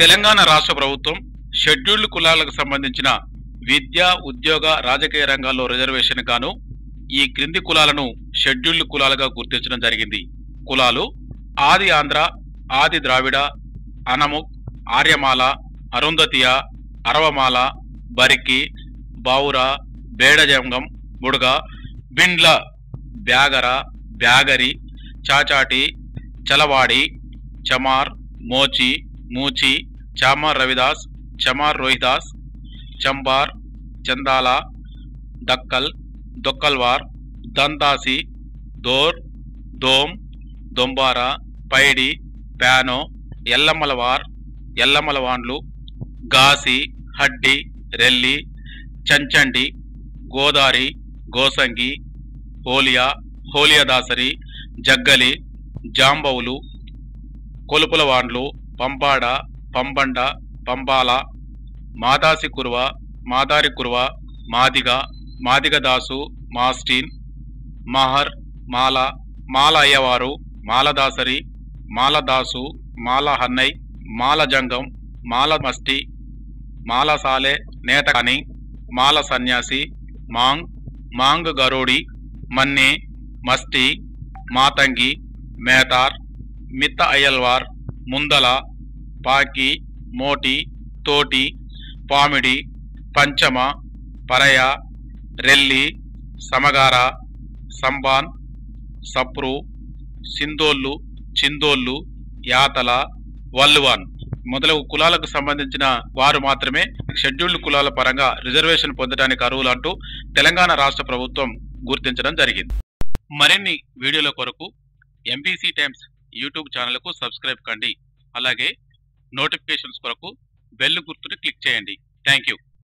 తెలంగాణ రాష్ట్ర ప్రభుత్వం షెడ్యూల్డ్ కులాలకు సంబంధించిన విద్య ఉద్యోగ రాజకీయ రంగాల్లో రిజర్వేషన్ గాను ఈ క్రింది కులాలను షెడ్యూల్డ్ కులాలుగా గుర్తించడం జరిగింది కులాలు ఆది ఆంధ్ర ఆది ద్రావిడ అనముక్ ఆర్యమాల అరుంధతియ అరవమాల బరికి బావుర బేడజంగం బుడగ బిండ్ల బ్యాగర బ్యాగరి చాచాటి చలవాడి చమార్ మోచి మూచి చామార్ రవిదాస్ చమార్ రోహిదాస్ చంబార్ చందాల దక్కల్ దొక్కల్వార్ దంతాసి దోర్ దోమ్ దొంబార పైడి ప్యానో ఎల్లమ్మలవార్ ఎల్లమ్మలవాండ్లు గాసి హడ్డి రెల్లి చంచండి గోదారి గోసంగి హోలియా హోలియదాసరి జగ్గలి జాంబవులు కొలుపులవాండ్లు పంపాడ పంబండ పంబాల మాదాసి కురువ మాదారి కురువ మాదిగ మాదిగదాసు మాస్టీన్ మహర్ మాల మాల అయ్యవారు మాలదాసరి మాలదాసు మాల హన్నయ్ మాల జంగం మాల మస్టి మాల సాలె నేతకాని మాల సన్యాసి మాంగ్ మాంగ్ గరోడి మన్నే మస్టి మాతంగి మేతార్ మిత్త అయ్యల్వార్ ముందల పాకి మోటి తోటి పామిడి పంచమ పరయ రెల్లి సమగార సంబాన్ సప్రు సిందోళ్ళు చిందోళ్ళు యాతల వల్లువాన్ మొదలగు కులాలకు సంబంధించిన వారు మాత్రమే షెడ్యూల్డ్ కులాల పరంగా రిజర్వేషన్ పొందడానికి అర్హులు అంటూ తెలంగాణ రాష్ట్ర ప్రభుత్వం గుర్తించడం జరిగింది మరిన్ని వీడియోల కొరకు ఎంపీసీ టైమ్స్ యూట్యూబ్ ఛానల్కు సబ్స్క్రైబ్ కండి అలాగే నోటిఫికేషన్స్ కొరకు బెల్ గుర్తుని క్లిక్ చేయండి థ్యాంక్ యూ